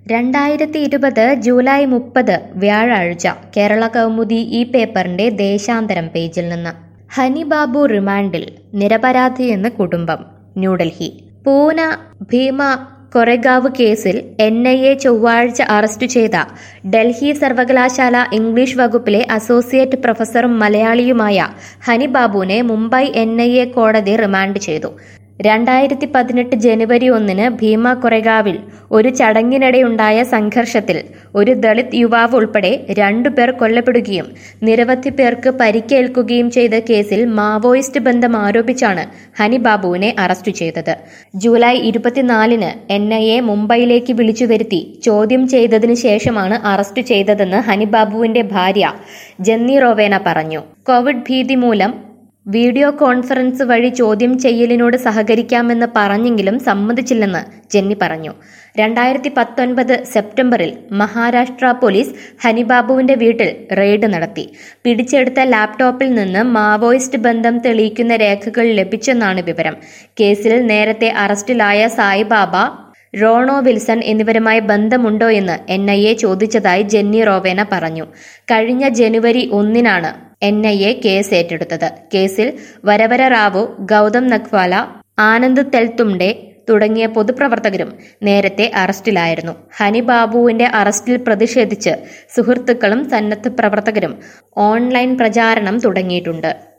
രണ്ടായിരത്തി ഇരുപത് ജൂലൈ മുപ്പത് വ്യാഴാഴ്ച കേരള കൗമുദി ഈ പേപ്പറിന്റെ ദേശാന്തരം പേജിൽ നിന്ന് ഹനി ബാബു റിമാൻഡിൽ നിരപരാധിയെന്ന് കുടുംബം ന്യൂഡൽഹി പൂന ഭീമ കൊറെഗാവ് കേസിൽ എൻ ഐ എ ചൊവ്വാഴ്ച അറസ്റ്റ് ചെയ്ത ഡൽഹി സർവകലാശാല ഇംഗ്ലീഷ് വകുപ്പിലെ അസോസിയേറ്റ് പ്രൊഫസറും മലയാളിയുമായ ഹനി ബാബുവിനെ മുംബൈ എൻ ഐ എ കോടതി റിമാൻഡ് ചെയ്തു രണ്ടായിരത്തി പതിനെട്ട് ജനുവരി ഒന്നിന് ഭീമ കൊറെഗാവിൽ ഒരു ചടങ്ങിനിടെയുണ്ടായ സംഘർഷത്തിൽ ഒരു ദളിത് യുവാവ് ഉൾപ്പെടെ രണ്ടുപേർ കൊല്ലപ്പെടുകയും നിരവധി പേർക്ക് പരിക്കേൽക്കുകയും ചെയ്ത കേസിൽ മാവോയിസ്റ്റ് ബന്ധം ആരോപിച്ചാണ് ഹനി ബാബുവിനെ അറസ്റ്റ് ചെയ്തത് ജൂലൈ ഇരുപത്തിനാലിന് എൻ ഐ എ മുംബൈയിലേക്ക് വിളിച്ചു വരുത്തി ചോദ്യം ചെയ്തതിനു ശേഷമാണ് അറസ്റ്റ് ചെയ്തതെന്ന് ഹനി ബാബുവിന്റെ ഭാര്യ ജന്നി റോവേന പറഞ്ഞു കോവിഡ് ഭീതി മൂലം വീഡിയോ കോൺഫറൻസ് വഴി ചോദ്യം ചെയ്യലിനോട് സഹകരിക്കാമെന്ന് പറഞ്ഞെങ്കിലും സമ്മതിച്ചില്ലെന്ന് ജെന്നി പറഞ്ഞു രണ്ടായിരത്തി പത്തൊൻപത് സെപ്റ്റംബറിൽ മഹാരാഷ്ട്ര പോലീസ് ഹനിബാബുവിന്റെ വീട്ടിൽ റെയ്ഡ് നടത്തി പിടിച്ചെടുത്ത ലാപ്ടോപ്പിൽ നിന്ന് മാവോയിസ്റ്റ് ബന്ധം തെളിയിക്കുന്ന രേഖകൾ ലഭിച്ചെന്നാണ് വിവരം കേസിൽ നേരത്തെ അറസ്റ്റിലായ സായിബാബ റോണോ വിൽസൺ എന്നിവരുമായി ബന്ധമുണ്ടോ എന്ന് എൻ ഐ എ ചോദിച്ചതായി ജെന്നി റോവേന പറഞ്ഞു കഴിഞ്ഞ ജനുവരി ഒന്നിനാണ് എൻ ഐ എ കേസ് ഏറ്റെടുത്തത് കേസിൽ വരവര റാവു ഗൗതം നഖ്വാല ആനന്ദ് തെൽത്തുംഡെ തുടങ്ങിയ പൊതുപ്രവർത്തകരും നേരത്തെ അറസ്റ്റിലായിരുന്നു ഹനി ബാബുവിന്റെ അറസ്റ്റിൽ പ്രതിഷേധിച്ച് സുഹൃത്തുക്കളും സന്നദ്ധ പ്രവർത്തകരും ഓൺലൈൻ പ്രചാരണം തുടങ്ങിയിട്ടുണ്ട്